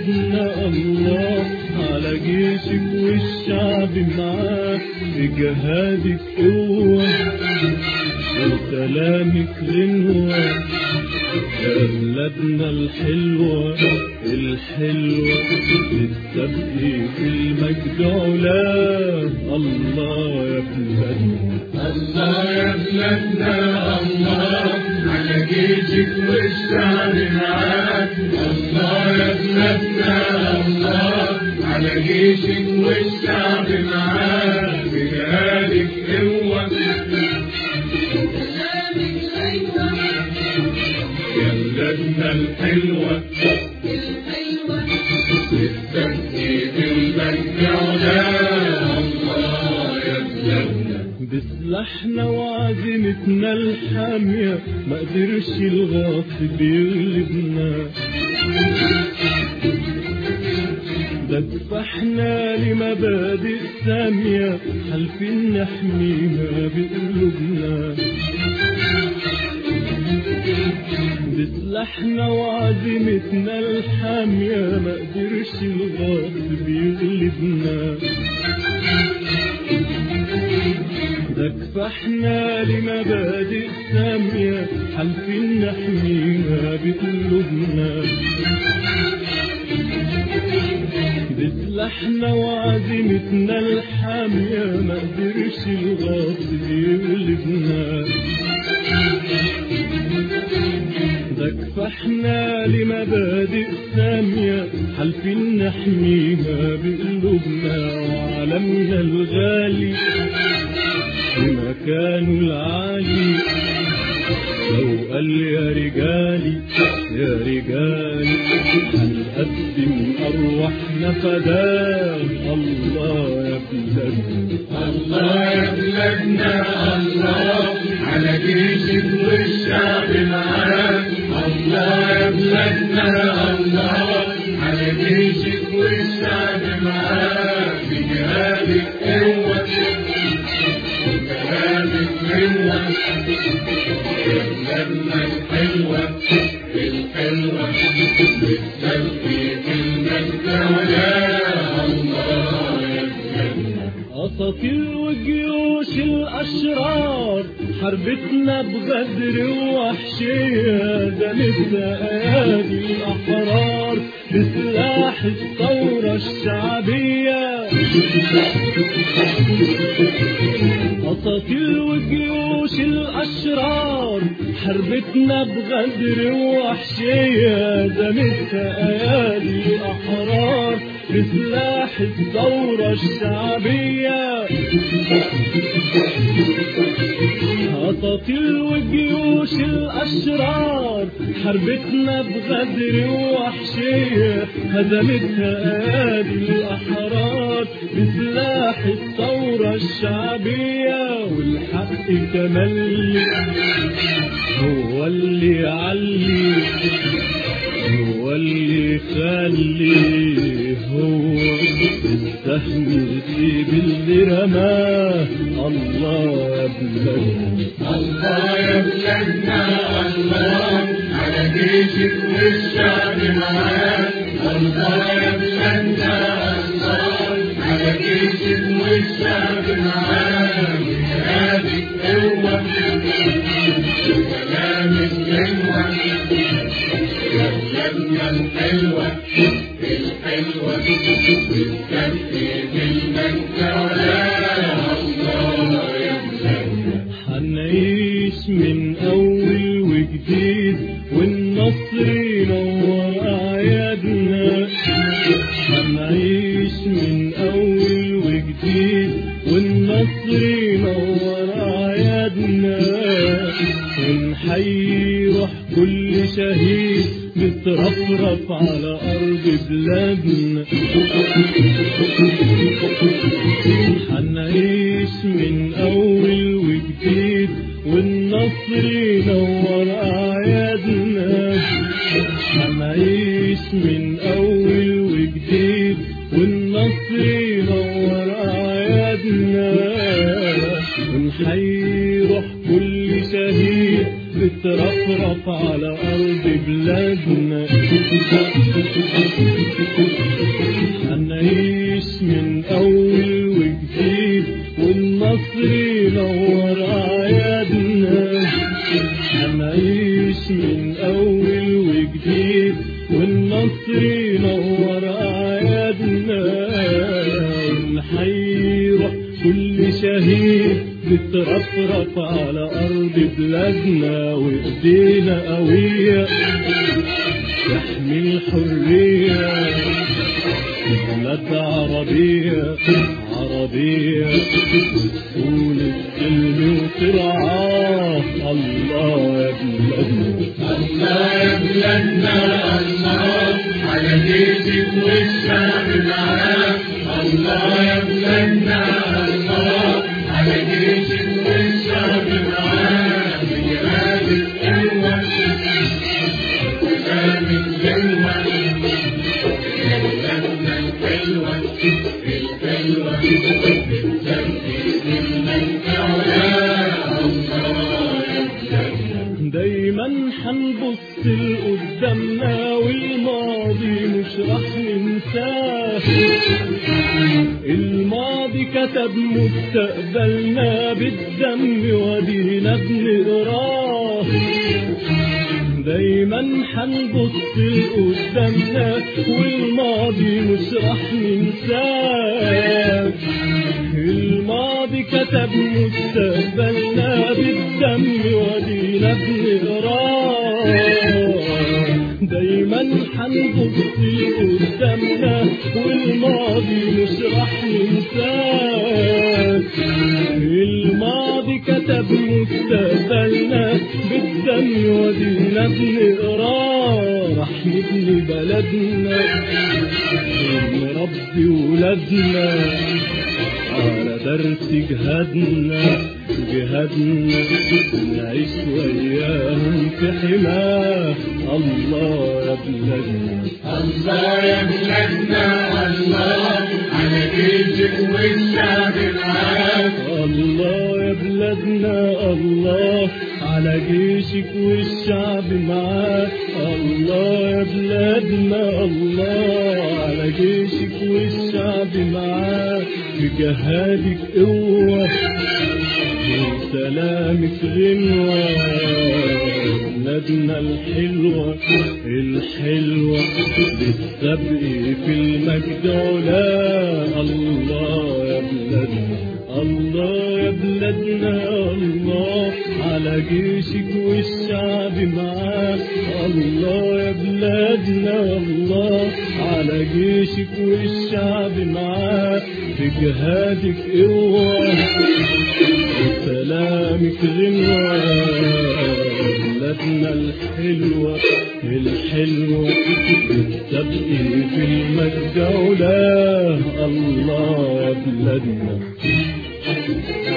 بلادنا الله على جيشك والشعب معاك بجهادك قوة وسلامك غنوة يا بلادنا الحلوة الحلوة للسبق في المجد علا الله يا بلادنا الله يا بلادنا الله على جيشك والشعب معاك الله يا بلادنا الله على جيشك والشعب معاك بجهادك قوة يا بلادنا الحلوة للسبق في المجد علا الله يا بلادنا بسلاحنا وعزيمتنا الحامية ما قدرش الغاصب يغلبنا ده كفاحنا لمبادئ سامية حالفين نحميها بقلوبنا بسلاحنا وعزيمتنا الحامية ما قدرش الغاصب يغلبنا ده كفاحنا لمبادئ سامية حالفين نحميها بقلوبنا بسلاحنا وعزيمتنا الحامية ما قدرش الغاصب يغلبنا ده كفاحنا لمبادئ سامية حالفين نحميها بقلوبنا وعالمنا الغالي بمكانه العالي لو قال يا رجالي يا رجالي هنقدم أرواحنا فداه الله يا بلادنا الله يا بلادنا الله على جيشك والشعب معاك الله يا بلادنا الله على جيشك والشعب معاك بجهادك قوة بجهادك قوة يا بلادنا الحلوة الحلوة بالسلف في المجد ولا الله يا بلادنا أساطير وجيوش الأشرار حربتنا بغدر ووحشية ده لسه أيادي الأحرار بسلاح الثورة الشعبية أساطير وجيوش الأشرار حربتنا بغدر ووحشية ده لسه أيادي الأحرار بسلاح الثورة الشعبية أساطير وجيوش الأشرار حربتنا بغدر ووحشية هزمتها أيادي الأحرار بسلاح الثورة الشعبية والحق تملي هو اللي يعلي هو اللي يخلي هو السهم يسيب اللي رماه الله يا بلادنا الله يا بلادنا الله على جيشك والشعب معاك الله يا بلادنا الله على جيشك والشعب معاك جهادك قوة سلامك قوة يا بلادنا الحلوة الحلوة بالكف بالمجد ولا الله يا بلادنا هنعيش من أول وجديد والنصر ينور أعيادنا هنعيش من أول وجديد والنصر ينور أعيادنا ونحيي روح كل شهيد بترفرف على أرض بلادنا هنعيش من أول وجديد والنصر ينور أعيادنا هنعيش من أول وجديد والنصر ينور أعيادنا ونحيي روح كل شهيد بترفرف على أرض بلادنا النصر ينور أعيادنا ونحير كل شهيد بترفرف على أرض بلادنا وإيدينا قوية تحمي الحرية بلاد عربية عربية وتكون السلم وترعاه الله يا بلادنا الله يا بلادنا الله على جيشك والشعب معاك الله يا بلادنا الله على جيشك والشعب معاك بجهاد القوة وسلام الجنة يا بلادنا الحلوة الحلوة بالتنفيذ المنفعة الله يا بلادنا دايما حنبص لقدامنا والماضي مش راح ننساه الماضي كتب مستقبلنا بالدم ودينا بنقراه دايما حنبص لقدامنا والماضي مش راح ننساه الماضي كتب مستقبلنا بالدم ودينا بنقراه دايما حنبص قدامنا والماضي مش راح ننساه الماضي كتب مستقبلنا بالدم ودينا بنقراه راح نبني بلدنا ونربي ولادنا على درس جهادنا جهادنا نعيش وياهم في حماه الله يا بلادنا الله يا بلادنا الله على جيشك والشعب معاك الله يا بلادنا الله على جيشك والشعب معاك الله يا بلادنا الله على جيشك والشعب معاك في جهادك قوة وسلامك غنوة بلادنا الحلوة الحلوة بالسبق في المجد علا الله يا بلادنا الله يا بلادنا الله على جيشك والشعب معاك الله يا بلادنا الله على جيشك والشعب معاك في جهادك قوة وسلامك غنوة بلادنا الحلوة الحلوة بالسبق في المجد علا الله يا بلادنا